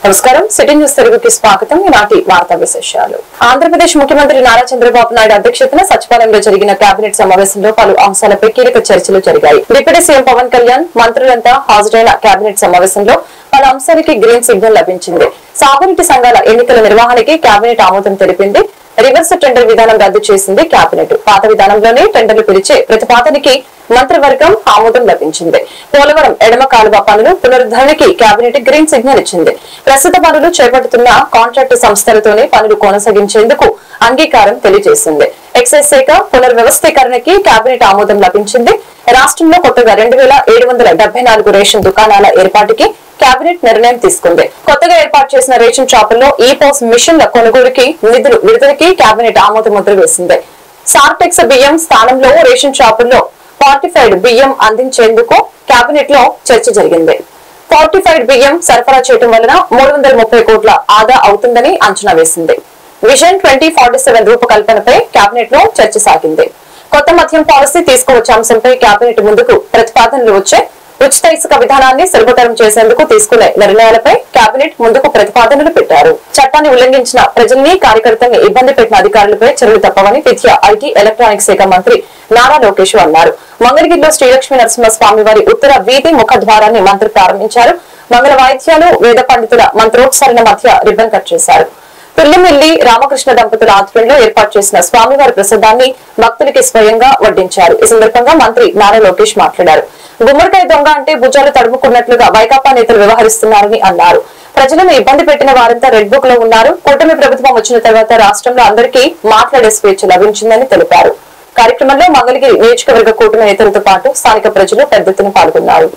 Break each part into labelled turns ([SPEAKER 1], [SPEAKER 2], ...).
[SPEAKER 1] నమస్కారం city news తెలుగుకి స్వాగతం ఈనాటి వార్తా విశేషాలు ఆంధ్రప్రదేశ్ ముఖ్యమంత్రి నారా చంద్రబాబు నాయుడు అధ్యక్షతన సచివాలయంలో జరిగిన కేబినెట్ సమావేశంలో పలు అంశాలపై కీలక చర్చలు జరిగాయి డిప్యూటీ సీఎం పవన్ కళ్యాణ్ మంత్రులంతా హాజరైన కేబినెట్ సమావేశంలో పలు అంశాలకి గ్రీన్ సిగ్నల్ లభించింది సాగునీటి సంఘాల ఎన్నికల నిర్వహణకి కేబినెట్ ఆమోదం తెలిపింది రివర్స్ టెండర్ విధానం రద్దు చేసింది కేబినెట్ పాత విధానంలోనే టెండర్లు పిలిచే ప్రతిపాదనకి మంత్రివర్గం ఆమోదం లభించింది పోలవరం ఎడమ కాలువ పనులు పునరుద్ధరణకి కేబినెట్ గ్రీన్ సిగ్నల్ ఇచ్చింది ప్రస్తుత పనులు చేపడుతున్న కాంట్రాక్టు సంస్థలతోనే పనులు కొనసాగించేందుకు అంగీకారం తెలియజేసింది ఎక్సైజ్ శాఖ పునర్వ్యవస్థీకరణకి కేబినెట్ ఆమోదం లభించింది రాష్ట్రంలో కొత్తగా రెండు వేల ఏడు వందల డెబ్బై నాలుగు రేషన్ దుకాణాల ఏర్పాటుకి కేబినెట్ నిర్ణయం తీసుకుంది కొత్తగా ఏర్పాటు చేసిన రేషన్ షాపుల్లో ఈ పోస్ మిషన్ల కొనుగోలుకి నిధులు విడుదలకి కేబినెట్ ఆమోద ముద్ర వేసింది సార్టెక్స్ బియ్యం స్థానంలో రేషన్ షాపుల్లో ఫార్టిఫైడ్ బియ్యం అందించేందుకు కేబినెట్ లో చర్చ జరిగింది ఫార్టిఫైడ్ బియ్యం సరఫరా చేయడం వలన మూడు వందల ముప్పై కోట్ల ఆదా అవుతుందని అంచనా వేసింది విజన్ ట్వంటీ ఫార్టీ సెవెన్ రూపకల్పనపై కేబినెట్ లో చర్చ సాగింది కొత్త మద్యం పాలసీ తీసుకువచ్చే అంశంపై కేబినెట్ ముందుకు ప్రతిపాదనలు వచ్చే ఉచిత ఇసుక విధానాన్ని సులభతరం చేసేందుకు తీసుకునే నిర్ణయాలపై కేబినెట్ ముందుకు ప్రతిపాదనలు పెట్టారు చట్టాన్ని ఉల్లంఘించిన ప్రజల్ని కార్యకర్తల్ని ఇబ్బంది పెట్టిన అధికారులపై చర్యలు తప్పవని విద్య ఐటీ ఎలక్ట్రానిక్ శాఖ మంత్రి నారా లోకేష్ అన్నారు మంగళగిరిలో శ్రీలక్ష్మీ నరసింహస్వామి వారి ఉత్తర వీధి ముఖ ద్వారాన్ని మంత్రి ప్రారంభించారు మంగళ వాయిద్యాలు వేద పండితుల మంత్రోత్సరణ మధ్య రిబ్బన్ కట్ చేశారు పిల్లిమిల్లి రామకృష్ణ దంపతుల ఆధ్వర్యంలో ఏర్పాటు చేసిన స్వామివారి ప్రసాదాన్ని భక్తులకి స్వయంగా వడ్డించారు ఈ సందర్భంగా మంత్రి నారా లోకేష్ మాట్లాడారు గుమ్మడికాయ దొంగ అంటే భుజాలు తడుముకున్నట్లుగా వైకాపా నేతలు వ్యవహరిస్తున్నారని అన్నారు ప్రజలను ఇబ్బంది పెట్టిన వారంతా రెడ్ బుక్ లో ఉన్నారు కూటమి ప్రభుత్వం వచ్చిన తర్వాత రాష్ట్రంలో అందరికీ మాట్లాడే స్వేచ్ఛ లభించిందని తెలిపారు కార్యక్రమంలో మంగళగిరి నియోజకవర్గ కూటమి నేతలతో పాటు స్థానిక ప్రజలు పెద్ద ఎత్తున పాల్గొన్నారు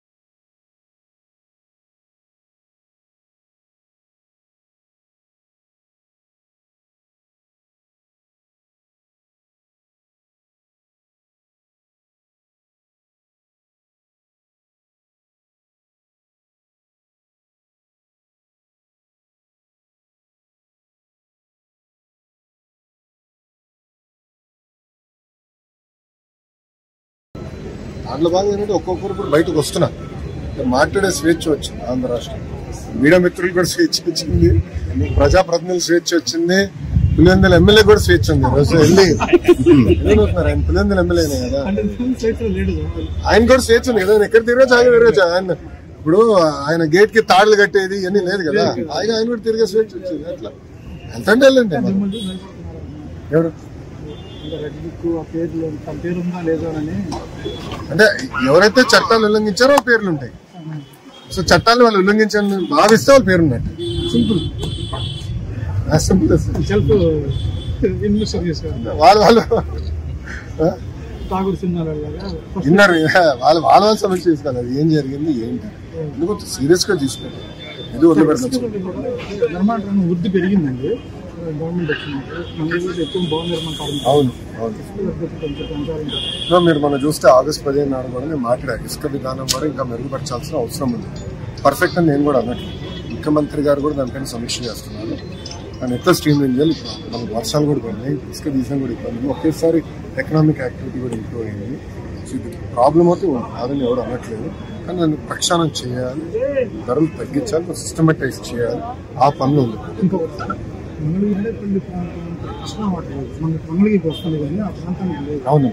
[SPEAKER 2] దాంట్లో భాగంగా ఏంటంటే ఒక్కొక్కరు ఇప్పుడు బయటకు వస్తున్నారు మాట్లాడే స్వేచ్ఛ వచ్చింది ఆంధ్ర రాష్ట్రం మీడియా మిత్రులు కూడా స్వేచ్ఛ వచ్చింది ప్రజాప్రతినిధులు స్వేచ్ఛ వచ్చింది పులివెందుల ఎమ్మెల్యే కూడా స్వేచ్ఛ ఉంది రోజు వెళ్ళి ఏమవుతున్నారు ఆయన పులివెందుల ఎమ్మెల్యేనే కదా ఆయన కూడా స్వేచ్ఛ ఉంది కదా ఆయన ఎక్కడ తిరగచ్చు ఆయన తిరగచ్చు ఆయన ఇప్పుడు ఆయన గేట్ కి తాడులు కట్టేది ఇవన్నీ లేదు కదా ఆయన ఆయన కూడా తిరిగే స్వేచ్ఛ వచ్చింది అట్లా ఎంతంటే వెళ్ళండి ఎవరు
[SPEAKER 3] రెడ్ బుక్ ఆ పేర్లు తన పేరు ఉందా లేదా అని
[SPEAKER 2] అంటే ఎవరైతే చట్టాలు ఉల్లంఘించారో వాళ్ళ పేర్లు ఉంటాయి సో చట్టాలు వాళ్ళు ఉల్లంఘించాలని భావిస్తే వాళ్ళ పేరు ఉన్నట్టు
[SPEAKER 3] simple
[SPEAKER 2] As simple as-
[SPEAKER 3] self investor చేశారు
[SPEAKER 2] వాళ్ళు వాళ్ళు ఆ,
[SPEAKER 3] తాగుడు సినిమాలలాగా ఫస్ట్
[SPEAKER 2] విన్నారు వాళ్ళు వాళ్ళ వాళ్ళ సమస్య తీసుకోవాలి అది ఏం జరిగింది ఏంటి ఎందుకు సీరియస్ గా తీసుకోండి ఇది వదిలిపెడతాం
[SPEAKER 3] నిర్మాణ రంగం వృద్ధి పెరిగిందండి గవర్నమెంట్ వచ్చింది మన ఊళ్ళో ఎక్కువ భవన నిర్మాణ కార్మికులు
[SPEAKER 2] అవును అవును
[SPEAKER 3] ఉద్యోగులు కొంచెం పెంచాలని
[SPEAKER 2] సో మీరు మనం చూస్తే ఆగస్ట్ పదిహేను నాడు కూడా నేను మాట్లాడాను ఇసుక విధానం కూడా ఇంకా మెరుగుపరచాల్సిన అవసరం ఉంది పర్ఫెక్ట్ అని నేను కూడా అన్నట్లు ముఖ్యమంత్రి గారు కూడా దానిపైన సమీక్ష చేస్తున్నారు అని ఎంత స్ట్రీమ్ లైన్ చేయాలి ఇప్పుడు మనకు వర్షాలు కూడా పడినాయి ఇసుక తీసిన కూడా ఇబ్బంది ఒకేసారి ఎకనామిక్ యాక్టివిటీ కూడా ఇంప్రూవ్ అయింది సో ఇది ప్రాబ్లం అయితే ఉంది కాదని ఎవరు అనట్లేదు కానీ దాన్ని ప్రక్షాళన చేయాలి ధరలు తగ్గించాలి సిస్టమేటైజ్ చేయాలి ఆ పనులు ఉంది
[SPEAKER 3] ఇంకొకటి మంగళగిరి పల్లి ప్రాంతం కృష్ణా వాటర్ లేదు. మనకి మంగళగిరికి వస్తుంది కానీ ఆ ప్రాంతానికి లేదు
[SPEAKER 2] అవును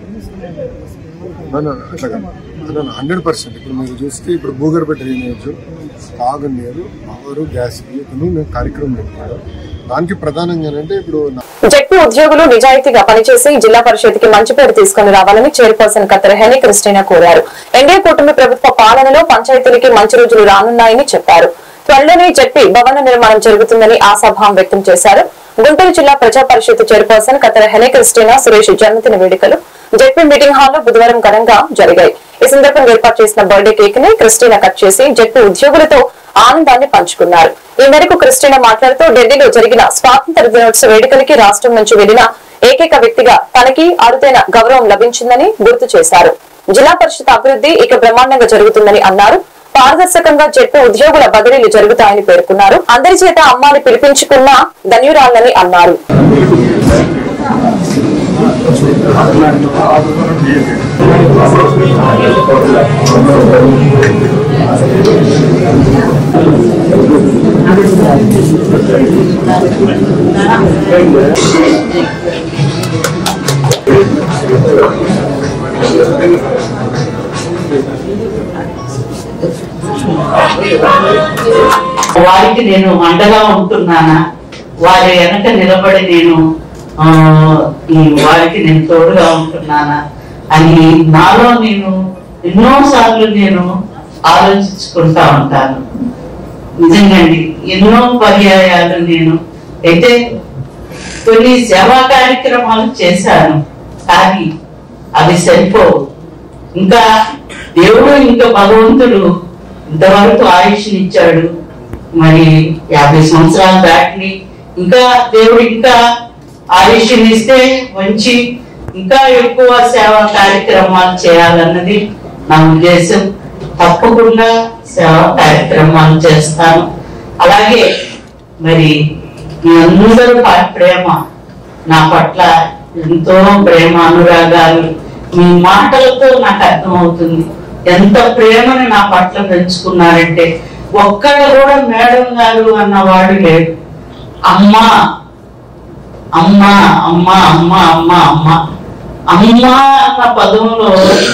[SPEAKER 2] హండ్రెడ్ పర్సెంట్ ఇప్పుడు మీరు చూస్తే ఇప్పుడు భూగర్భ డ్రైనేజ్ తాగునీరు పవర్ గ్యాస్ ఇవన్నీ మేము కార్యక్రమం పెట్టారు దానికి ప్రధానంగా ఏంటంటే ఇప్పుడు నా-
[SPEAKER 1] జెడ్పీ ఉద్యోగులు నిజాయితీగా పనిచేసి జిల్లా పరిషత్ కి మంచి పేరు తీసుకుని రావాలని చైర్పర్సన్ కత్తెర హెని క్రిస్టినా కోరారు ఎన్డీఏ కూటమి ప్రభుత్వ పాలనలో పంచాయతీలకి మంచి రోజులు రానున్నాయని చెప్పారు త్వరలోనే జెడ్పీ భవన నిర్మాణం జరుగుతుందని ఆశాభావం వ్యక్తం చేశారు గుంటూరు జిల్లా ప్రజా పరిషత్ చైర్పర్సన్ కత్తెర హెని క్రిస్టినా సురేష్ జన్మదిన వేడుకలు జెడ్పీ మీటింగ్ హాల్లో బుధవారం ఘనంగా జరిగాయి ఈ సందర్భంగా ఏర్పాటు చేసిన బర్త్డే కేక్ ని క్రిస్టినా కట్ చేసి జెడ్పీ ఉద్యోగులతో ఆనందాన్ని పంచుకున్నారు ఈ మేరకు క్రిస్టినా మాట్లాడుతూ ఢిల్లీలో జరిగిన స్వాతంత్ర దినోత్సవ వేడుకలకి రాష్ట్రం నుంచి వెళ్లిన ఏకైక వ్యక్తిగా తనకి అరుదైన గౌరవం లభించిందని గుర్తు చేశారు జిల్లా పరిషత్ అభివృద్ధి ఇక బ్రహ్మాండంగా జరుగుతుందని అన్నారు పారదర్శకంగా జట్టు ఉద్యోగుల బదిలీలు జరుగుతాయని పేర్కొన్నారు అందరి చేత అమ్మాని పిలిపించుకున్న ధన్యురాలని అన్నారు
[SPEAKER 4] వారికి నేను అండగా ఉంటున్నానా వారి వెనక నిలబడి నేను ఆ, ఈ వారికి నేను తోడుగా ఉంటున్నానా అని నాలో నేను ఎన్నోసార్లు నేను ఆలోచించుకుంటా ఉంటాను నిజంగా అండి ఎన్నో పర్యాయాలు నేను అయితే కొన్ని సేవా కార్యక్రమాలు చేశాను కానీ అవి సరిపోవు ఇంకా దేవుడు ఇంకా భగవంతుడు ఇంతవరకు ఆయుష్నిచ్చాడు మరి యాభై సంవత్సరాలు దాటి ఇంకా దేవుడు ఇంకా ఆయుష్నిస్తే మంచి ఇంకా ఎక్కువ సేవా కార్యక్రమాలు చేయాలన్నది నా ఉద్దేశం తప్పకుండా సేవా కార్యక్రమాలు చేస్తాను అలాగే మరి మీ అందరూ ప- ప్రేమ నా పట్ల ఎంతో ప్రేమ అనురాగాలు మీ మాటలతో నాకు అర్థమవుతుంది ఎంత ప్రేమను నా పట్ల పెంచుకున్నారంటే ఒక్కడ కూడా మేడం గారు అన్నవాడు లేడు అమ్మా అమ్మా అమ్మా అమ్మా అమ్మా అమ్మా అమ్మా అన్న పదంలో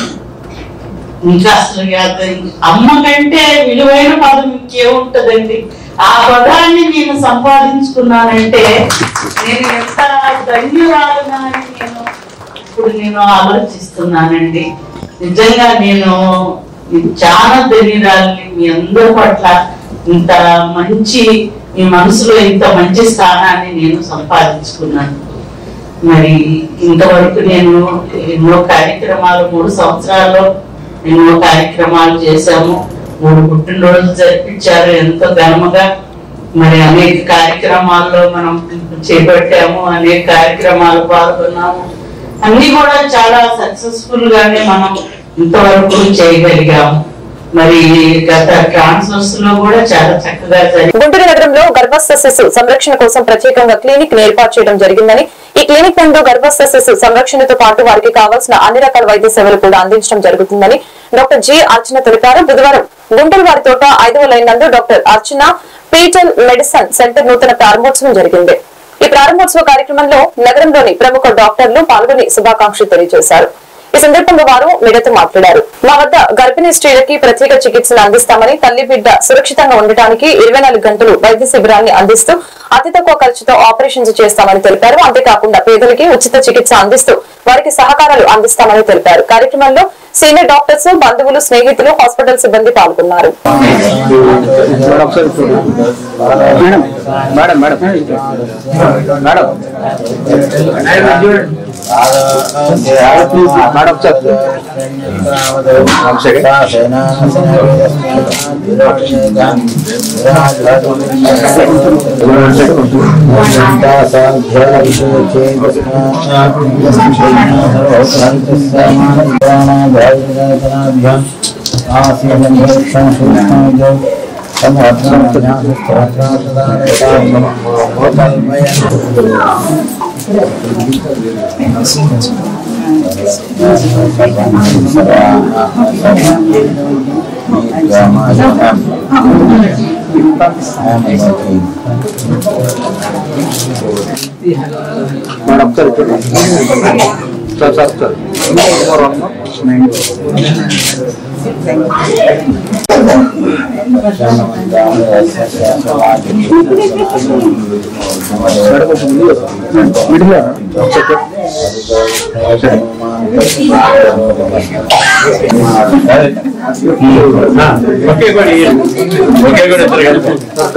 [SPEAKER 4] ఇంకా అసలు అది అమ్మ కంటే విలువైన పదం ఇంకేముంటదండి ఆ పదాన్ని నేను సంపాదించుకున్నానంటే నేను ఎంత ధన్యవాదనా అని నేను ఇప్పుడు నేను ఆలోచిస్తున్నానండి నిజంగా నేను చాలా ధన్యురాలని మీ అందరి పట్ల ఇంత మంచి మీ మనసులో ఇంత మంచి స్థానాన్ని నేను సంపాదించుకున్నాను మరి ఇంతవరకు నేను ఎన్నో కార్యక్రమాలు మూడు సంవత్సరాల్లో ఎన్నో కార్యక్రమాలు చేశాము మూడు పుట్టినరోజులు జరిపించారు ఎంతో ఘనముగా మరి అనేక కార్యక్రమాల్లో మనం చేపట్టాము అనేక కార్యక్రమాలు పాల్గొన్నాము అన్ని కూడా చాలా సక్సెస్ఫుల్ గానే మనం ఇంతవరకు చేయగలిగాము మరి గత ట్రాన్స్ఫర్స్ లో కూడా చాలా చక్కగా జరిగింది
[SPEAKER 1] గుంటూరు నగరంలో గర్భస్థ శిశు సంరక్షణ కోసం ప్రత్యేకంగా క్లినిక్ ని ఏర్పాటు చేయడం జరిగిందని ఈ క్లినిక్ నందు గర్భస్థ శిశు సంరక్షణతో పాటు వారికి కావాల్సిన అన్ని రకాల వైద్య సేవలు కూడా అందించడం జరుగుతుందని డాక్టర్ జి అర్చన తెలిపారు బుధవారం గుంటూరు వారి తోట ఐదవ లైన్ నందు doctor Archana petal medicine center నూతన ప్రారంభోత్సవం జరిగింది ఈ ప్రారంభోత్సవ కార్యక్రమంలో నగరంలోని ప్రముఖ డాక్టర్లు పాల్గొని శుభాకాంక్షలు తెలియజేశారు ఈ సందర్భంగా వారు మీడియాతో మాట్లాడారు మా వద్ద గర్భిణీ స్త్రీలకి ప్రత్యేక చికిత్సను అందిస్తామని తల్లి బిడ్డ సురక్షితంగా ఉండటానికి ఇరవై నాలుగు గంటలు వైద్య శిబిరాన్ని అందిస్తూ అతి తక్కువ ఖర్చుతో ఆపరేషన్స్ చేస్తామని తెలిపారు అంతేకాకుండా పేదలకి ఉచిత చికిత్స అందిస్తూ వారికి సహకారాలు అందిస్తామని తెలిపారు కార్యక్రమంలో సీనియర్ డాక్టర్స్ బంధువులు స్నేహితులు హాస్పిటల్ సిబ్బంది పాల్గొన్నారు
[SPEAKER 5] madam madam madam madam madam sir madam sir sir sir sir
[SPEAKER 6] okay కూడా ఓకే కూడా ఇద్దరు కలిపి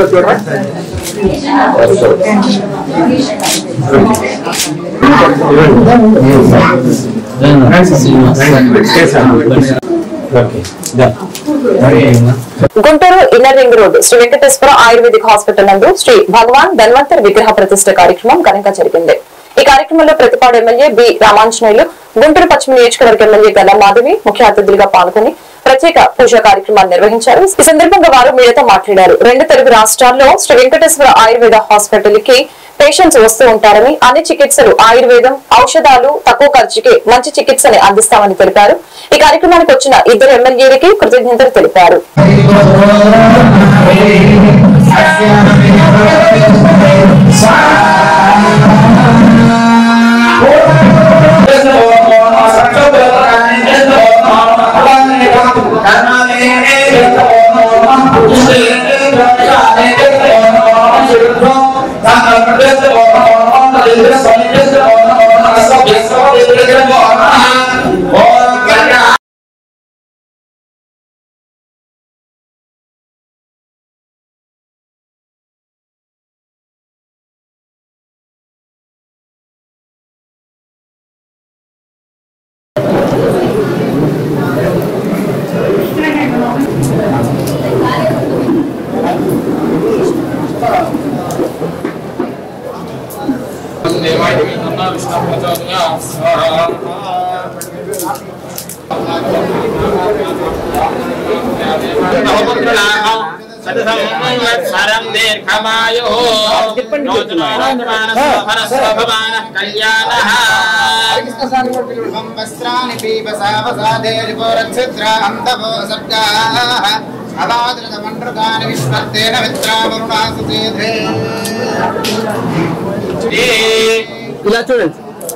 [SPEAKER 1] Guntur inner ring road Shri Venkateswara ayurvedic hospital నందు శ్రీ భగవాన్ ధన్వంతర్ విగ్రహ ప్రతిష్ఠ కార్యక్రమం ఘనంగా జరిగింది ఈ కార్యక్రమంలో ప్రతిపాడు ఎమ్మెల్యే బి రామాంజనేయులు గుంటూరు పశ్చిమ నియోజకవర్గ ఎమ్మెల్యే గల్లా మాధవి ముఖ్య అతిథులుగా పాల్గొని ప్రత్యేక పూజా కార్యక్రమాలు నిర్వహించారు ఈ సందర్భంగా వారు మీడియాతో మాట్లాడారు రెండు తెలుగు రాష్ట్రాల్లో శ్రీ వెంకటేశ్వర ఆయుర్వేద హాస్పిటల్ కి పేషెంట్స్ వస్తూ ఉంటారని అన్ని చికిత్సలు ఆయుర్వేదం ఔషధాలు తక్కువ ఖర్చుకే మంచి చికిత్సని అందిస్తామని తెలిపారు ఈ కార్యక్రమానికి వచ్చిన ఇద్దరు ఎమ్మెల్యేలకి కృతజ్ఞతలు తెలిపారు
[SPEAKER 7] Oh,
[SPEAKER 6] సరం దీర్ఘమాయు కళ్యాణ
[SPEAKER 8] వస్త్రాన్ని పీపసావసాదేరిపోరక్షిద్రాంతవో సర్గాః అవాదృతమండృతాని విశ్వత్తేన మిత్రావరుణాసు సేధే
[SPEAKER 5] ఇలా చూడండి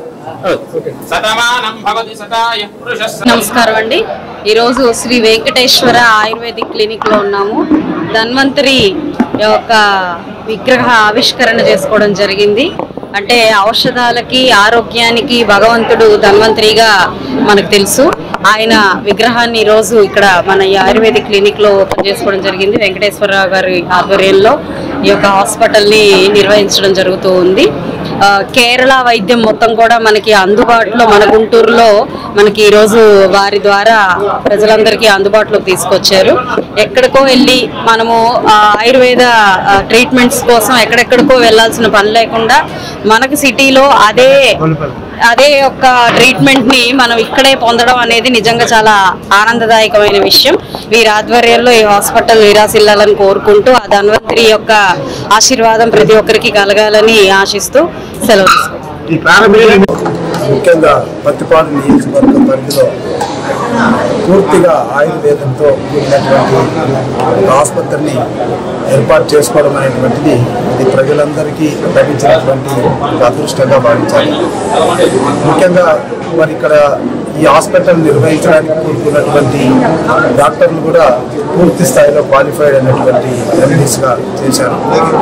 [SPEAKER 6] శతమానం భవతి శతాయ పురుష
[SPEAKER 9] నమస్కారం అండి ఈరోజు శ్రీ వెంకటేశ్వర ఆయుర్వేదిక్ క్లినిక్ లో ఉన్నాము ధన్వంతరి యొక్క విగ్రహ ఆవిష్కరణ చేసుకోవడం జరిగింది అంటే ఔషధాలకి ఆరోగ్యానికి భగవంతుడు ధన్వంతరిగా మనకు తెలుసు ఆయన విగ్రహాన్ని ఈరోజు ఇక్కడ మన ఈ ఆయుర్వేదిక్ క్లినిక్ లో ఓపెన్ చేసుకోవడం జరిగింది వెంకటేశ్వరరావు గారి ఆధ్వర్యంలో ఈ యొక్క హాస్పిటల్ ని నిర్వహించడం జరుగుతూ ఉంది ఆ, కేరళ వైద్యం మొత్తం కూడా మనకి అందుబాటులో మన గుంటూరులో మనకి ఈరోజు వారి ద్వారా ప్రజలందరికీ అందుబాటులోకి తీసుకొచ్చారు ఎక్కడికో వెళ్ళి మనము ఆ, ఆయుర్వేద ఆ, ట్రీట్మెంట్స్ కోసం ఎక్కడెక్కడికో వెళ్ళాల్సిన పని లేకుండా మనకి సిటీలో అదే అదే యొక్క ట్రీట్మెంట్ ని మనం ఇక్కడే పొందడం అనేది నిజంగా చాలా ఆనందదాయకమైన విషయం వీరి ఆధ్వర్యంలో ఈ హాస్పిటల్ విరాసిల్లాలని కోరుకుంటూ ఆ ధన్వంతరి యొక్క ఆశీర్వాదం ప్రతి ఒక్కరికి కలగాలని ఆశిస్తూ సెలవు తీసుకుంటాం
[SPEAKER 3] ముఖ్యంగా పత్తిపాడు నియోజకవర్గ పరిధిలో పూర్తిగా ఆయుర్వేదంతో కూడినటువంటి ఆసుపత్రిని ఏర్పాటు చేసుకోవడం అనేటువంటిది ఇది ప్రజలందరికీ లభించినటువంటి ఒక అదృష్టంగా భావించాలి ముఖ్యంగా మరి ఇక్కడ ఈ హాస్పిటల్ నిర్వహించడానికి కూడుకున్నటువంటి డాక్టర్లు కూడా పూర్తి స్థాయిలో క్వాలిఫైడ్ అయినటువంటి ఎంబీస్గా చేశారు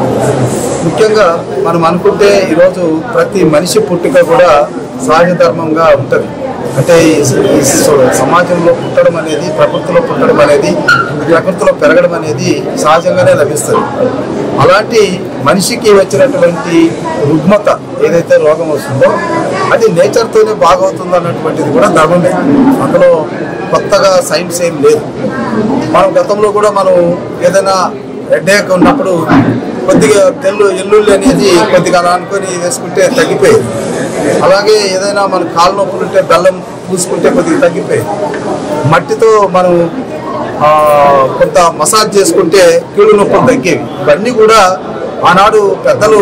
[SPEAKER 3] ముఖ్యంగా మనం అనుకుంటే ఈరోజు ప్రతి మనిషి పుట్టుక కూడా సహజ ధర్మంగా ఉంటుంది అంటే ఈ ఈ స- సమాజంలో పుట్టడం అనేది ప్రకృతిలో పుట్టడం అనేది ప్రకృతిలో పెరగడం అనేది సహజంగానే లభిస్తుంది అలాంటి మనిషికి వచ్చినటువంటి రుగ్మత ఏదైతే రోగం వస్తుందో అది నేచర్తోనే బాగవుతుంది అన్నటువంటిది కూడా ధర్మమే అందులో కొత్తగా సైన్స్ ఏం లేదు మనం గతంలో కూడా మనం ఏదైనా హెడ్ఏక్ ఉన్నప్పుడు కొద్దిగా తెల్లు ఎల్లుల్లి అనేది కొద్దిగా అలా అనుకొని వేసుకుంటే తగ్గిపోయేది అలాగే ఏదైనా మన కాలు నొప్పులు ఉంటే బెల్లం పూసుకుంటే కొద్దిగా తగ్గిపోయేది మట్టితో మనం ఆ, కొంత మసాజ్ చేసుకుంటే కీళ్ళు నొప్పులు తగ్గేవి ఇవన్నీ కూడా ఆనాడు పెద్దలు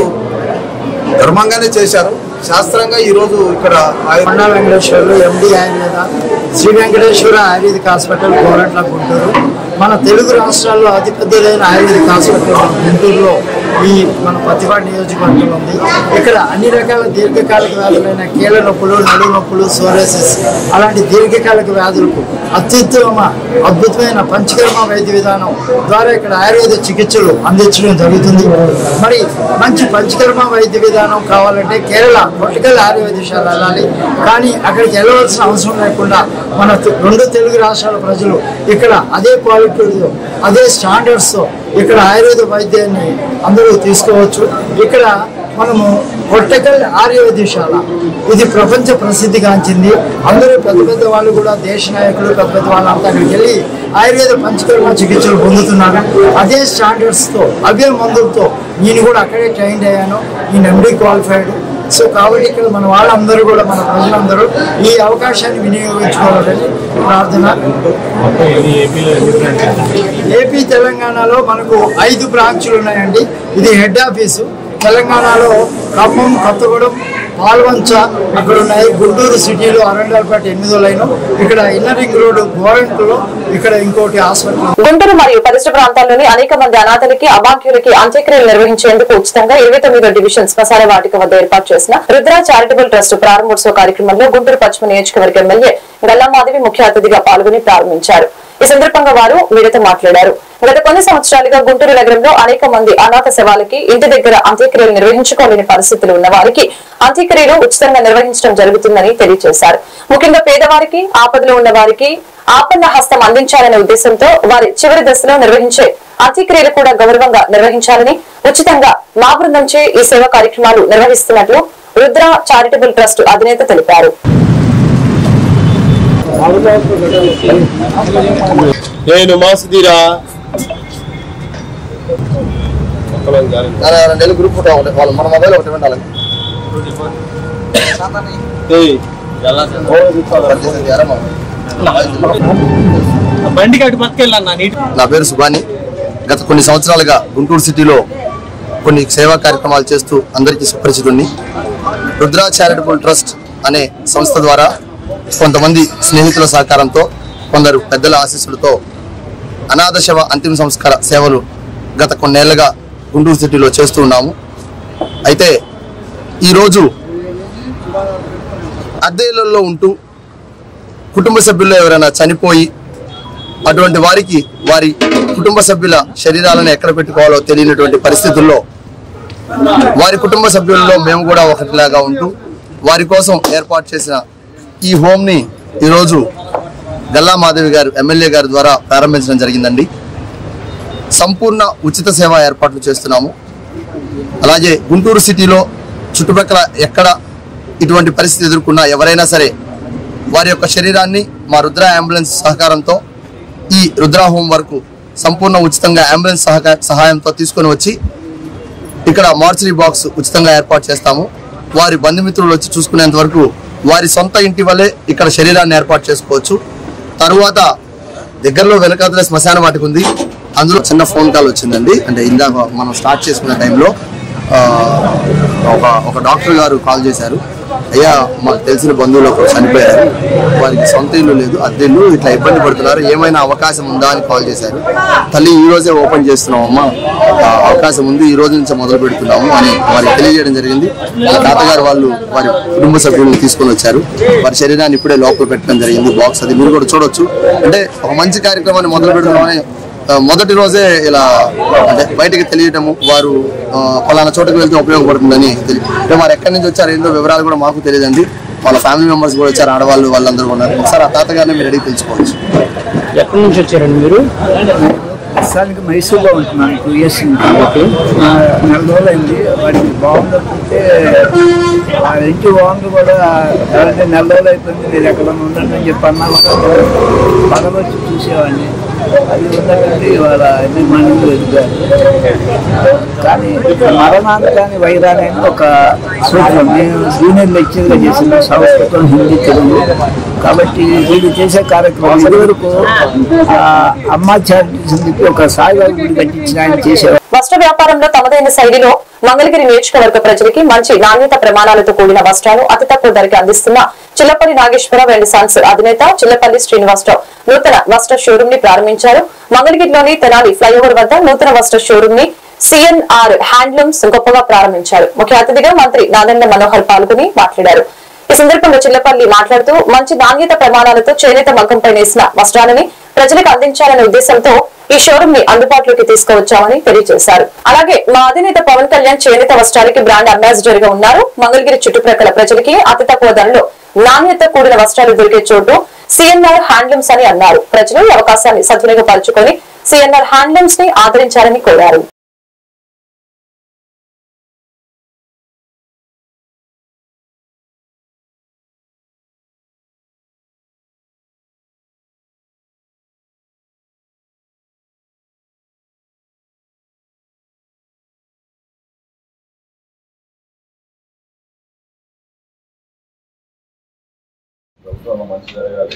[SPEAKER 3] ధర్మంగానే చేశారు శాస్త్రంగా ఈరోజు ఇక్కడ Ayurveda
[SPEAKER 10] Konda Venkateswarlu MD Ayurveda Shri Venkateswara ayurvedic hospital Koratla Guntur మన తెలుగు రాష్ట్రాల్లో అతిపెద్దదైన ఆయుర్వేదిక్ హాస్పిటల్ మన గుంటూరులో ఈ మన పత్తిపాటి నియోజకవర్గంలో ఉంది ఇక్కడ అన్ని రకాల దీర్ఘకాలిక వ్యాధులైన కీళ్ళ నొప్పులు నడు నొప్పులు సోరేసిస్ అలాంటి దీర్ఘకాలిక వ్యాధులకు అత్యుత్తమ అద్భుతమైన పంచకర్మ వైద్య విధానం ద్వారా ఇక్కడ ఆయుర్వేద చికిత్సలు అందించడం జరుగుతుంది మరి మంచి పంచకర్మ వైద్య విధానం కావాలంటే కేరళ పొలిటికల్ ఆయుర్వేదశాల వెళ్ళాలి కానీ అక్కడికి వెళ్ళవలసిన అవసరం లేకుండా మన తె- రెండు తెలుగు రాష్ట్రాల ప్రజలు ఇక్కడ అదే క్వాలిటీతో అదే స్టాండర్డ్స్తో ఇక్కడ ఆయుర్వేద వైద్యాన్ని అందరూ తీసుకోవచ్చు ఇక్కడ మనము పొట్టకల్ ఆర్యవైద్యశాల ఇది ప్రపంచ ప్రసిద్ధిగాంచింది అందరూ పెద్ద పెద్ద వాళ్ళు కూడా దేశ నాయకులు పెద్ద పెద్ద వాళ్ళంతా అక్కడికి వెళ్ళి ఆయుర్వేద పంచకర్మ చికిత్సలు పొందుతున్నారు అదే స్టాండర్డ్స్తో అవే మందులతో నేను కూడా అక్కడే ట్రైన్ అయ్యాను నేను ఎండి క్వాలిఫైడ్ సో కాబట్టి ఇక్కడ మన వాళ్ళందరూ కూడా మన ప్రజలందరూ ఈ అవకాశాన్ని వినియోగించుకోవాలని ప్రార్థన ఏపీ తెలంగాణలో మనకు ఐదు బ్రాంచ్లు ఉన్నాయండి ఇది హెడ్ ఆఫీసు తెలంగాణలో ఖమ్మం కొత్తగూడెం పాల్వంచ అక్కడ ఉన్నాయి గుంటూరు సిటీలో అరండల్పేట ఎనిమిదో లైను ఇక్కడ ఇన్నర్ రింగ్ రోడ్డు గోరంట్లో ఇక్కడ ఇంకోటి హాస్పిటల్
[SPEAKER 1] గుంటూరు మరియు పరిసర ప్రాంతాల్లోని అనేక మంది అనాథలకి అభాగ్యులకి అంత్యక్రియలు నిర్వహించేందుకు ఉచితంగా ఇరవై తొమ్మిదో డివిజన్ శ్మశాన వాటిక వద్ద ఏర్పాటు చేసిన రుద్ర చారిటబుల్ ట్రస్ట్ ప్రారంభోత్సవ కార్యక్రమంలో గుంటూరు పశ్చిమ నియోజకవర్గ ఎమ్మెల్యే గల్లామాధవి ముఖ్య అతిథిగా పాల్గొని ప్రారంభించారు ఈ సందర్భంగా వారు మీడియాతో మాట్లాడారు గత కొన్ని సంవత్సరాలుగా గుంటూరు నగరంలో అనేక మంది అనాథ శవాలకి ఇంటి దగ్గర అంత్యక్రియలు నిర్వహించుకోలేని పరిస్థితులు ఉన్న వారికి అంత్యక్రియలు ఉచితంగా నిర్వహించడం జరుగుతుందని తెలియజేశారు ముఖ్యంగా పేదవారికి ఆపదలో ఉన్న వారికి ఆపన్న హస్తం అందించాలనే ఉద్దేశంతో వారి చివరి దశలో నిర్వహించే అంత్యక్రియలు కూడా గౌరవంగా నిర్వహించాలని ఉచితంగా మా బృందంచే ఈ సేవా కార్యక్రమాలు నిర్వహిస్తున్నట్లు రుద్ర చారిటబుల్ ట్రస్ట్ అధినేత తెలిపారు
[SPEAKER 5] నేను మాసుదీరా
[SPEAKER 7] రెండు గ్రూప్ ఫోటో ఒకటి వాళ్ళ మన మొబైల్ ఒకటి ఉండాలి
[SPEAKER 5] బండి కట్టి పట్టుకెళ్ళన్నా నీటి
[SPEAKER 7] నా పేరు సుబాని గత కొన్ని సంవత్సరాలుగా గుంటూరు సిటీలో కొన్ని సేవా కార్యక్రమాలు చేస్తూ అందరికీ సుపరిచితుణ్ణి రుద్రా చారిటబుల్ ట్రస్ట్ అనే సంస్థ ద్వారా కొంతమంది స్నేహితుల సహకారంతో కొందరు పెద్దల ఆశీస్సులతో అనాథ శవ అంతిమ సంస్కార సేవలు గత కొన్నేళ్లుగా గుంటూరు సిటీలో చేస్తూ ఉన్నాము అయితే ఈరోజు అద్దె ఇళ్లలో ఉంటూ కుటుంబ సభ్యుల్లో ఎవరైనా చనిపోయి అటువంటి వారికి వారి కుటుంబ సభ్యుల శరీరాలను ఎక్కడ పెట్టుకోవాలో తెలియనటువంటి పరిస్థితుల్లో వారి కుటుంబ సభ్యుల్లో మేము కూడా ఒకటిలాగా ఉంటూ వారి కోసం ఏర్పాటు చేసిన ఈ హోమ్ని ఈరోజు గల్లా మాధవి గారు ఎమ్మెల్యే గారి ద్వారా ప్రారంభించడం జరిగిందండి సంపూర్ణ ఉచిత సేవ ఏర్పాట్లు చేస్తున్నాము అలాగే గుంటూరు సిటీలో చుట్టుపక్కల ఎక్కడ ఇటువంటి పరిస్థితి ఎదుర్కొన్నా ఎవరైనా సరే వారి యొక్క శరీరాన్ని మా రుద్ర అంబులెన్స్ సహకారంతో ఈ రుద్ర హోమ్ వరకు సంపూర్ణ ఉచితంగా అంబులెన్స్ సహక సహాయంతో తీసుకొని వచ్చి ఇక్కడ మార్చరీ బాక్స్ ఉచితంగా ఏర్పాటు చేస్తాము వారి బంధుమిత్రులు వచ్చి చూసుకునేంత వరకు వారి సొంత ఇంటి వల్లే ఇక్కడ శరీరాన్ని ఏర్పాటు చేసుకోవచ్చు తరువాత దగ్గరలో వెనకాతల శ్మశాన వాటికి ఉంది అందులో చిన్న ఫోన్ కాల్ వచ్చిందండి అంటే ఇందాక మనం స్టార్ట్ చేసుకునే టైంలో ఆ, ఒక ఒక డాక్టర్ గారు కాల్ చేశారు అయ్యా మాకు తెలిసిన బంధువులు ఒకరు చనిపోయారు వారికి సొంత ఇల్లు లేదు అద్దె ఇల్లు ఇట్లా ఇబ్బంది పడుతున్నారు ఏమైనా అవకాశం ఉందా అని కాల్ చేశారు తల్లి ఈ రోజే ఓపెన్ చేస్తున్నాం అమ్మా ఆ, అవకాశం ఉంది ఈ రోజు నుంచి మొదలు పెడుతున్నాము అని వారికి తెలియజేయడం జరిగింది వాళ్ళ తాతగారు వాళ్ళు వారి కుటుంబ సభ్యులను తీసుకొని వచ్చారు వారి శరీరాన్ని ఇప్పుడే లోపల పెట్టడం జరిగింది బాక్స్ అది మీరు కూడా చూడొచ్చు అంటే ఒక మంచి కార్యక్రమాన్ని మొదలు పెడుతున్నామని ఆ, మొదటి రోజే ఇలా అంటే బయటికి తెలియటము వారు ఆ, పలానా చోటకి వెళ్తే ఉపయోగపడుతుందని తెలియ అంటే వారు ఎక్కడి నుంచి వచ్చారు ఏందో వివరాలు కూడా మాకు తెలియదండి వాళ్ళ ఫ్యామిలీ మెంబర్స్ కూడా వచ్చారు ఆడవాళ్ళు వాళ్ళందరూ ఉన్నారు ఒకసారి ఆ తాతగారిని మీరు అడిగి తెలుసుకోవచ్చు
[SPEAKER 5] ఎక్కడి నుంచి వచ్చారండి మీరు
[SPEAKER 3] ప్రస్తుతానికి మైసూర్లో ఉంటున్నాను టూ ఇయర్స్ నెల రోజులు అయింది వాడికి బాగుందంటే ఆ ఇంటి ఓనర్ కూడా అంటే నెల రోజులు అయిపోయింది మీరు ఎక్కడ ఉండండి అని చెప్పి అన్నా కూడా పగలు వచ్చి చూసేవాడిని అది ఉందంటే ఇవాళ నిర్మాణంలో ఎదిగారు కానీ మరణాన్ని కానీ వైరాన్ని అని ఒక సూత్రం నేను జూనియర్ లెక్చర్గా చేసిన సంస్కృతం హిందీ తెలుగు కాబట్టి వీళ్ళు చేసే కార్యక్రమం ఇదివరకు ఆ, అమ్మా చారిటీకి ఒక సాయిబాబు గుడి కట్టించిన ఆయన చేసేవారు
[SPEAKER 1] వస్త్ర వ్యాపారంలో తమదైన శైలిలో మంగళగిరి నియోజకవర్గ ప్రజలకి మంచి నాణ్యత ప్రమాణాలతో కూడిన వస్త్రాలు అతి తక్కువ ధరకి అందిస్తున్న చిల్లపల్లి నాగేశ్వరరావు అండ్ సన్స్ అధినేత చిల్లపల్లి శ్రీనివాసరావు నూతన వస్త్ర షోరూమ్ ని ప్రారంభించారు మంగళగిరిలోని తెనాలి ఫ్లైఓవర్ వద్ద నూతన వస్త్ర షోరూమ్ ని సిఎన్ఆర్ హ్యాండ్లూమ్స్ గొప్పగా ప్రారంభించారు ముఖ్య అతిథిగా మంత్రి నాదెండ్ల మనోహర్ పాల్గొని మాట్లాడారు ఈ సందర్భంగా చిల్లపల్లి మాట్లాడుతూ మంచి నాణ్యత ప్రమాణాలతో చేనేత మగ్గంపై నేసిన వస్త్రాలని ప్రజలకు అందించాలనే ఉద్దేశంతో ఈ షోరూమ్ ని అందుబాటులోకి తీసుకువచ్చామని తెలియజేశారు అలాగే మా అధినేత పవన్ కళ్యాణ్ చేనేత వస్త్రాలకి బ్రాండ్ అంబాసిడర్ గా ఉన్నారు మంగళగిరి చుట్టుప్రక్కల ప్రజలకి అతి తక్కువ ధరలో నాణ్యత కూడిన వస్త్రాలు దొరికే చోటు సిఎన్ఆర్ హ్యాండ్లూమ్స్ అని అన్నారు ప్రజలు ఈ అవకాశాన్ని సద్వినియోగపరుచుకొని సిఎన్ఆర్ హ్యాండ్లూమ్స్ ని ఆదరించాలని కోరారు
[SPEAKER 11] మంచి జరగాలి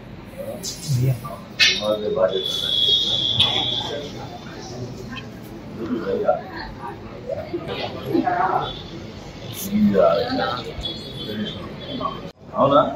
[SPEAKER 11] సమాజ బాధ్యత అవునా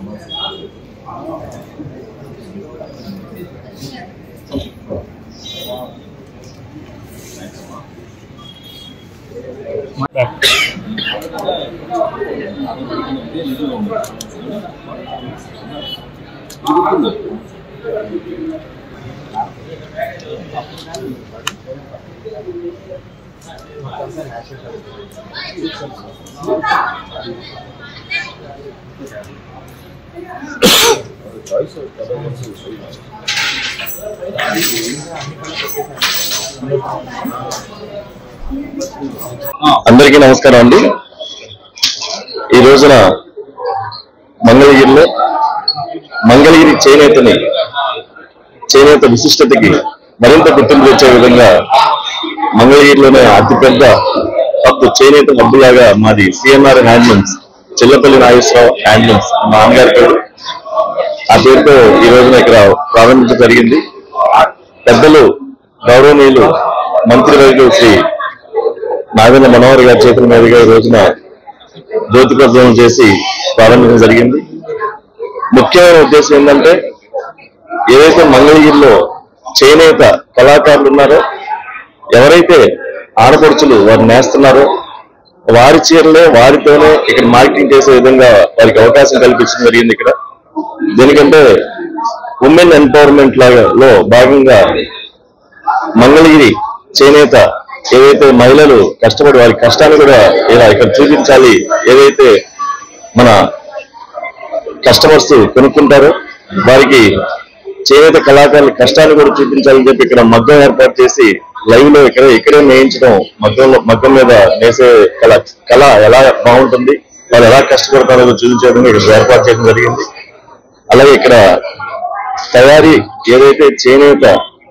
[SPEAKER 12] అందరికీ నమస్కారం అండి ఈ రోజున మంగళగిరిలో మంగళగిరి చేనేతని చేనేత విశిష్టతకి మరింత గుర్తింపు వచ్చే విధంగా మంగళగిరిలోనే అతిపెద్ద హక్కు చేనేత హబ్బులాగా మాది CNR handlooms Chillapalli Nageswararao handlooms మా నాన్నగారి పేరు ఆ పేరుతో ఈ రోజున ఇక్కడ ప్రారంభించడం జరిగింది పెద్దలు గౌరవనీయులు మంత్రివర్గ శ్రీ నాగేంద్ర మనోహర్ గారి చేతుల మీదుగా ఈ రోజున జ్యోతి ప్రజ్వలన చేసి ప్రారంభించడం జరిగింది ముఖ్యమైన ఉద్దేశం ఏంటంటే ఏదైతే మంగళగిరిలో చేనేత కళాకారులు ఉన్నారో ఎవరైతే ఆడపడుచులు వారు నేస్తున్నారో వారి చీరలే వారితోనే ఇక్కడ మార్కెటింగ్ చేసే విధంగా వారికి అవకాశం కల్పించడం జరిగింది ఇక్కడ దేనికంటే ఉమెన్ ఎంపవర్మెంట్ లాగా లో భాగంగా మంగళగిరి చేనేత ఏదైతే మహిళలు కష్టపడి వారి కష్టాన్ని కూడా ఇలా ఇక్కడ చూపించాలి ఏదైతే మన కస్టమర్స్ కొనుక్కుంటారో వారికి చేనేత కళాకారుల కష్టాన్ని కూడా చూపించాలని చెప్పి ఇక్కడ మగ్గం ఏర్పాటు చేసి లైవ్ లో ఇక్కడ ఇక్కడే నేయించడం మగ్గంలో మగ్గం మీద నేసే కళ కళ ఎలా బాగుంటుంది వాళ్ళు ఎలా కష్టపడతారో చూపించే విధంగా ఇక్కడ ఏర్పాటు చేయడం జరిగింది అలాగే ఇక్కడ తయారీ ఏదైతే చేనేత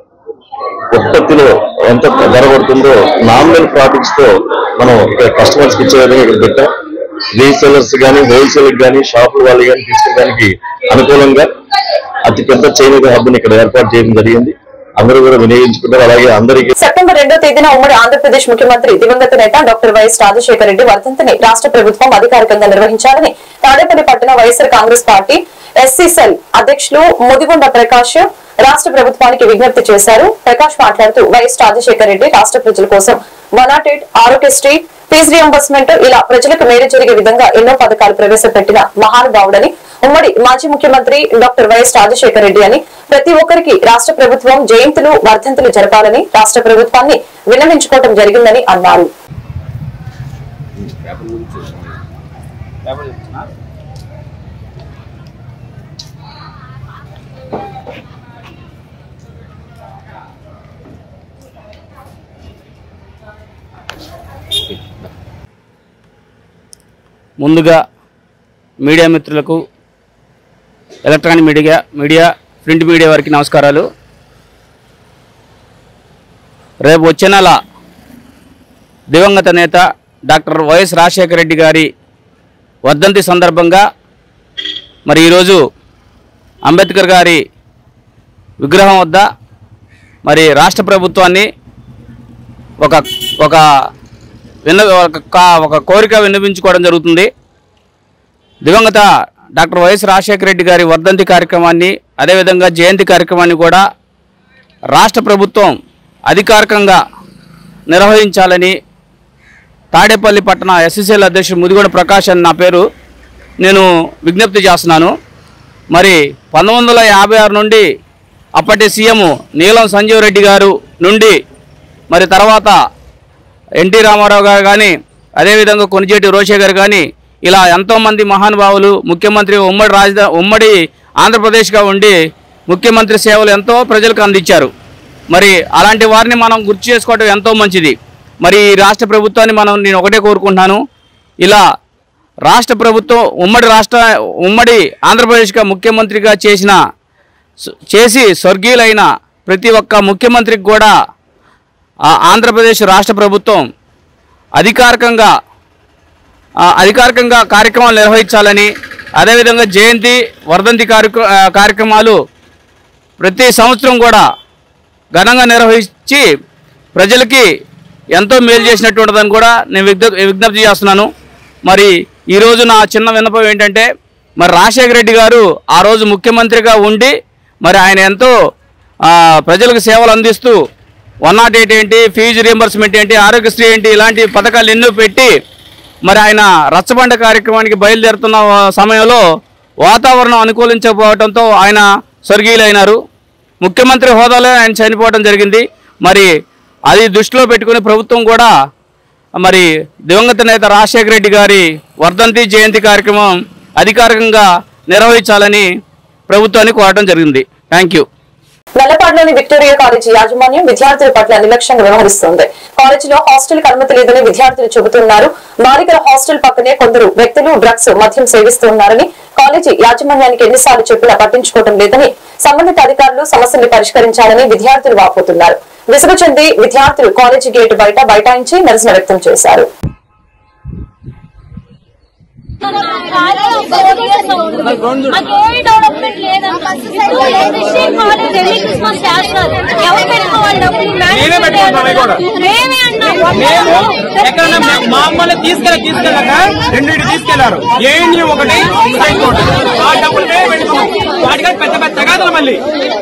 [SPEAKER 12] ఉత్పత్తిలో ఎంత ధర పడుతుందో నామినల్ ప్రాఫిట్స్ తో మనం ఇక్కడ కస్టమర్స్ కి ఇచ్చే విధంగా ఇక్కడ పెట్టాం రీసెలర్స్ కానీ హోల్సేల్ కానీ షాపుల వాళ్ళు కానీ తీసుకోవడానికి అనుకూలంగా అతి పెద్ద చేనేత హబ్ ని ఇక్కడ ఏర్పాటు చేయడం జరిగింది అందరూ కూడా వినియోగించుకుంటారు అలాగే అందరికీ
[SPEAKER 1] సెప్టెంబర్ రెండో తేదీన ఉమ్మడి ఆంధ్రప్రదేశ్ ముఖ్యమంత్రి దివంగత నేత డాక్టర్ వైఎస్ రాజశేఖర రెడ్డి వర్ధంతిని రాష్ట్ర ప్రభుత్వం అధికారికంగా నిర్వహించాలని తాడేపల్లి పట్టణ YSR Congress party SC cell అధ్యక్షులు ముదిగొండ ప్రకాష్ రాష్ట్ర ప్రభుత్వానికి విజ్ఞప్తి చేశారు ప్రకాష్ మాట్లాడుతూ వైఎస్ రాజశేఖర రెడ్డి రాష్ట్ర ప్రజల కోసం one nought eight Aarogyasri fee reimbursement ఇలా ప్రజలకు మేలు జరిగే విధంగా ఎన్నో పథకాలు ప్రవేశపెట్టిన మహానుభావుడని ఉమ్మడి మాజీ ముఖ్యమంత్రి డాక్టర్ వైఎస్ రాజశేఖర రెడ్డి అని ప్రతి ఒక్కరికి రాష్ట్ర ప్రభుత్వం జయంతులు వర్ధంతులు జరపాలని రాష్ట్ర ప్రభుత్వాన్ని విన్నవించుకోవడం జరిగిందని అన్నారు
[SPEAKER 5] ముందుగా మీడియా మిత్రులకు electronic media media print media వారికి నమస్కారాలు రేపు వచ్చే నెల దివంగత నేత డాక్టర్ వైఎస్ రాజశేఖర రెడ్డి గారి వర్ధంతి సందర్భంగా మరి ఈరోజు అంబేద్కర్ గారి విగ్రహం వద్ద మరి రాష్ట్ర ప్రభుత్వాన్ని ఒక ఒక విన్న ఒక కా- ఒక కోరిక విన్నవించుకోవడం జరుగుతుంది దివంగత డాక్టర్ వైఎస్ రాజశేఖర రెడ్డి గారి వర్ధంతి కార్యక్రమాన్ని అదేవిధంగా జయంతి కార్యక్రమాన్ని కూడా రాష్ట్ర ప్రభుత్వం అధికారికంగా నిర్వహించాలని తాడేపల్లి పట్టణ ఎస్ఎస్ఎల్ అధ్యక్షుడు ముదిగొండ ప్రకాష్ అని నా పేరు నేను విజ్ఞప్తి చేస్తున్నాను మరి పంతొమ్మిది వందల యాభై ఆరు నుండి అప్పటి సీఎం నీలం సంజీవ్ రెడ్డి గారు నుండి మరి తర్వాత ఎన్టీ రామారావు గారు కానీ అదేవిధంగా కొనిచేటి రోషే గారు కానీ ఇలా ఎంతోమంది మహానుభావులు ముఖ్యమంత్రి ఉమ్మడి రాజధా ఉమ్మడి ఆంధ్రప్రదేశ్గా ఉండి ముఖ్యమంత్రి సేవలు ఎంతో ప్రజలకు అందించారు మరి అలాంటి వారిని మనం గుర్తు చేసుకోవడం ఎంతో మంచిది మరి ఈ రాష్ట్ర ప్రభుత్వాన్ని మనం నేను ఒకటే కోరుకుంటున్నాను ఇలా రాష్ట్ర ప్రభుత్వం ఉమ్మడి రాష్ట్ర ఉమ్మడి ఆంధ్రప్రదేశ్గా ముఖ్యమంత్రిగా చేసిన చేసి స్వర్గీయులైన ప్రతి ఒక్క ముఖ్యమంత్రికి కూడా ఆ ఆంధ్రప్రదేశ్ రాష్ట్ర ప్రభుత్వం అధికారికంగా ఆ, అధికారికంగా కార్యక్రమాలు నిర్వహించాలని అదేవిధంగా జయంతి వర్ధంతి కార్యక్ర ఆ, కార్యక్రమాలు ప్రతి సంవత్సరం కూడా ఘనంగా నిర్వహించి ప్రజలకి ఎంతో మేలు చేసినటువంటిదని కూడా నేను విజ్ఞ విజ్ఞప్తి చేస్తున్నాను మరి ఈరోజు నా చిన్న విన్నపం ఏంటంటే మరి రాజశేఖర రెడ్డి గారు ఆ రోజు ముఖ్యమంత్రిగా ఉండి మరి ఆయన ఎంతో ఆ, ప్రజలకు సేవలు అందిస్తూ వన్ నాట్ ఎయిట్ ఏంటి ఫీజు రియంబర్స్మెంట్ ఏంటి ఆరోగ్యశ్రీ ఏంటి ఇలాంటి పథకాలు ఎన్నో పెట్టి మరి ఆయన రచ్చబండ కార్యక్రమానికి బయలుదేరుతున్న సమయంలో వాతావరణం అనుకూలించకపోవడంతో ఆయన స్వర్గీయులైనారు ముఖ్యమంత్రి హోదాలో ఆయన చనిపోవడం జరిగింది మరి అది దృష్టిలో పెట్టుకుని ప్రభుత్వం కూడా మరి దివంగత నేత రాజశేఖర రెడ్డి గారి వర్ధంతి జయంతి కార్యక్రమం అధికారికంగా నిర్వహించాలని ప్రభుత్వాన్ని కోరడం జరిగింది థ్యాంక్ యూ
[SPEAKER 1] నల్లపాడులోని విక్టోరియా కాలేజీ యాజమాన్యం విద్యార్థుల పట్ల నిర్లక్ష్యంగా వ్యవహరిస్తోంది కాలేజీలో హాస్టల్ కి అనుమతి లేదని విద్యార్థులు చెబుతున్నారు బాలికల హాస్టల్ పక్కనే కొందరు వ్యక్తులు డ్రగ్స్ మద్యం సేవిస్తున్నారని కాలేజీ యాజమాన్యానికి ఎన్నిసార్లు చెప్పినా పట్టించుకోవడం లేదని సంబంధిత అధికారులు సమస్యల్ని పరిష్కరించాలని విద్యార్థులు వాపోతున్నారు విసుగు చెంది విద్యార్థులు కాలేజీ గేటు బయట బైఠాయించి నిరసన వ్యక్తం చేశారు
[SPEAKER 13] మాకే డెవలప్మెంట్ లేదంట కాలేజ్ ఎన్ని క్రిస్మస్ చేస్తున్నారు ఎవరు పెట్టుకోవాలి డబ్బులు
[SPEAKER 6] నేనే పెట్టుకుంటాను అవి కూడా.
[SPEAKER 13] మేమే అన్నాం
[SPEAKER 6] మేము ఎక్కడన్నా మా- మా అమ్మని తీసుకెళ్ళ తీసుకెళ్ళాక రెండింటి తీసుకెళ్లారు ఏఎన్యూ ఒకటి ఇంకోటి ఆ డబ్బులు మేమే పెట్టుకున్నాం వాటికి పెద్ద పెద్ద తగాదలు మళ్ళీ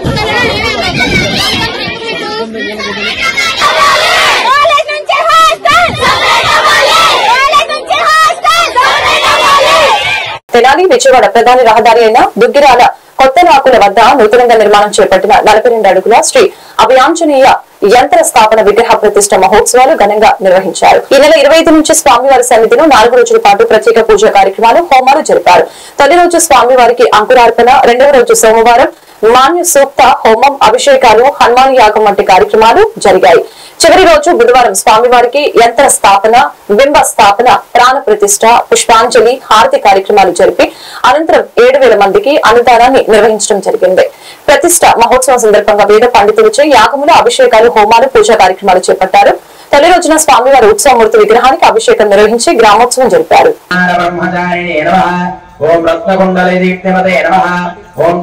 [SPEAKER 13] కాలేజ్ నుంచి హాస్టల్ కాలేజ్ నుంచి హాస్టల్
[SPEAKER 1] తెనాలి విజయవాడ ప్రధాని రహదారి అయిన దుగ్గిరాల కొత్త నాకుల వద్ద నూతనంగా నిర్మాణం చేపట్టిన నలభై రెండు అడుగుల శ్రీ అభియాంజనేయ యంత్ర స్థాపన విగ్రహ ప్రతిష్ట మహోత్సవాలు ఘనంగా నిర్వహించారు ఈ నెల ఇరవై ఐదు నుంచి స్వామివారి సన్నిధిలో నాలుగు రోజుల పాటు ప్రత్యేక పూజా కార్యక్రమాలు హోమాలు జరిపారు తొలి రోజు స్వామివారికి అంకురార్పణ రెండవ రోజు సోమవారం మాన్య సూక్త హోమం అభిషేకాలు హనుమాన్ యాగం వంటి కార్యక్రమాలు జరిగాయి చివరి రోజు బుధవారం స్వామివారికి యంత్ర స్థాపన బింబ స్థాపన ప్రాణ ప్రతిష్ట పుష్పాంజలి హారతి కార్యక్రమాలు జరిపి అనంతరం ఏడు వేల మందికి అన్నదానాన్ని నిర్వహించడం జరిగింది ప్రతిష్ట మహోత్సవం సందర్భంగా వేద పండితులచే యాగములు అభిషేకాలు హోమాలు పూజా కార్యక్రమాలు చేపట్టారు తొలి రోజున స్వామివారి ఉత్సవమూర్తి విగ్రహానికి అభిషేకం నిర్వహించి గ్రామోత్సవం జరిపారు
[SPEAKER 14] బ్రహ్మచారిణే నమ ఓం రత్నకుండలి దీప్తిమతే నమ ఓం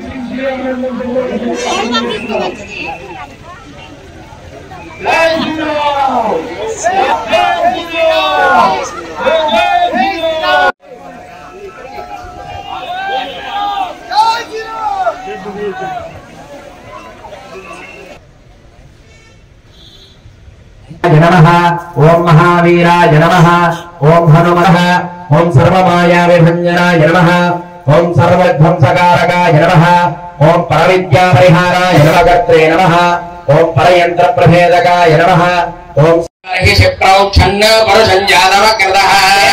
[SPEAKER 14] నమ ఓం మహావీరాయ నమ ఓం హనుమః ఓం సర్వమాయా విభంజనాయ నమ ఓం సర్వధ్వంసకారకాయ నమ ఓం పరవిద్యా పరిహారాయ నమగత్రే నమ ఓం పరయంత్ర ప్రభేదకాయ నమ ఓం
[SPEAKER 6] క్షన్న పరసంజాతవ కృతః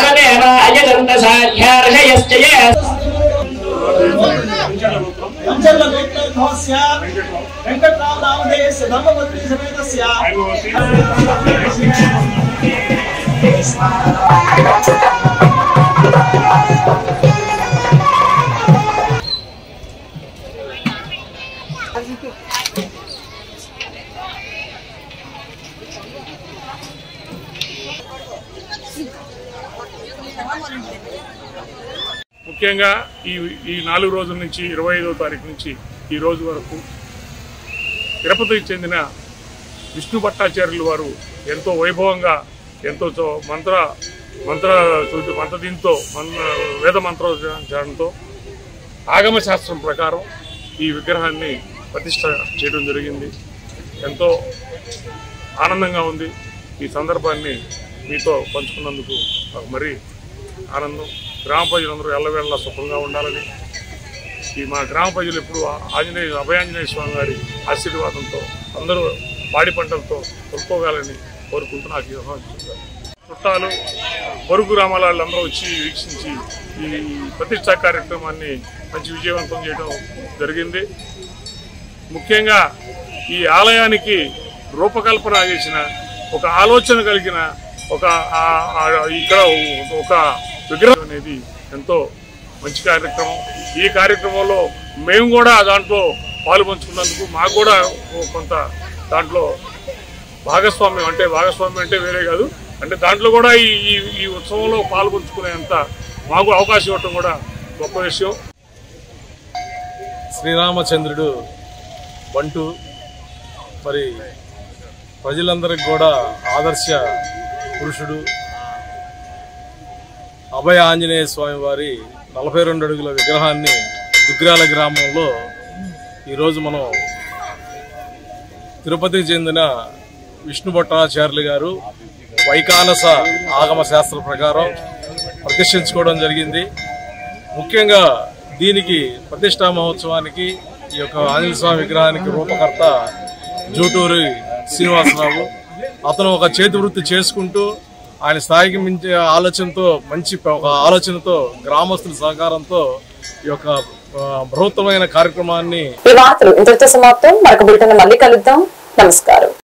[SPEAKER 15] ముఖ్యంగా ఈ ఈ నాలుగు రోజుల నుంచి ఇరవై ఐదో తారీఖు నుంచి ఈ రోజు వరకు తిరుపతికి చెందిన విష్ణు భట్టాచార్యులు వారు ఎంతో వైభవంగా ఎంతో చో- మంత్ర మంత్ర శుద్ధి- మంత్ర దీంతో మన వేద మంత్రోచ్చారణతో ఆగమ శాస్త్రం ప్రకారం ఈ విగ్రహాన్ని ప్రతిష్ట చేయడం జరిగింది ఎంతో ఆనందంగా ఉంది ఈ సందర్భాన్ని మీతో పంచుకున్నందుకు నాకు మరీ ఆనందం గ్రామ ప్రజలందరూ ఎల్లవేళలా సుఖంగా ఉండాలని ఈ మా గ్రామ ప్రజలు ఎప్పుడు ఆంజనేయ అభయాంజనేయ స్వామి గారి ఆశీర్వాదంతో అందరూ పాడి పంటలతో కొనుక్కోగాలని కోరుకుంటూ నాకు ఈ అవకాశం ఇచ్చారు. చుట్టాలు పొరుగు గ్రామాల వాళ్ళందరూ వచ్చి వీక్షించి ఈ ప్రతిష్టా కార్యక్రమాన్ని మంచి విజయవంతం చేయడం జరిగింది ముఖ్యంగా ఈ ఆలయానికి రూపకల్పన చేసిన ఒక ఆలోచన కలిగిన ఒక ఆ- ఆ- ఇక్కడ ఒక విగ్రహం అనేది ఎంతో మంచి కార్యక్రమం ఈ కార్యక్రమంలో మేము కూడా దాంట్లో పాలు పంచుకున్నందుకు మాకు కూడా ఓ కొంత దాంట్లో భాగస్వామ్యం అంటే భాగస్వామ్యం అంటే వేరే కాదు అంటే దాంట్లో కూడా ఈ ఈ- ఈ ఉత్సవంలో పాలు పంచుకునేంత మాకు అవకాశం ఇవ్వటం కూడా గొప్ప విషయం
[SPEAKER 16] శ్రీరామచంద్రుడు బంటు మరి ప్రజలందరికీ కూడా ఆదర్శ పురుషుడు అభయ ఆంజనేయ స్వామి వారి నలభై రెండు అడుగుల విగ్రహాన్ని దుగ్రాల గ్రామంలో ఈరోజు మనం తిరుపతికి చెందిన విష్ణు భట్టాచార్యులు గారు వైకానస ఆగమ శాస్త్ర ప్రకారం ప్రతిష్ఠించుకోవడం జరిగింది ముఖ్యంగా దీనికి ప్రతిష్టా మహోత్సవానికి ఈ యొక్క ఆంజనేయ స్వామి విగ్రహానికి రూపకర్త జూటూరి శ్రీనివాసరావు అతను ఒక చేతి వృత్తి చేసుకుంటూ ఆయన స్థాయికి మించే ఆలోచనతో మంచి ఒక ఆలోచనతో గ్రామస్తుల సహకారంతో ఈ యొక్క ఆ, బృహత్తమైన కార్యక్రమాన్ని
[SPEAKER 1] ఈ వార్తలు ఇంతటితో సమాప్తం మరొక బులెటిన్ మళ్ళీ కలుద్దాం నమస్కారం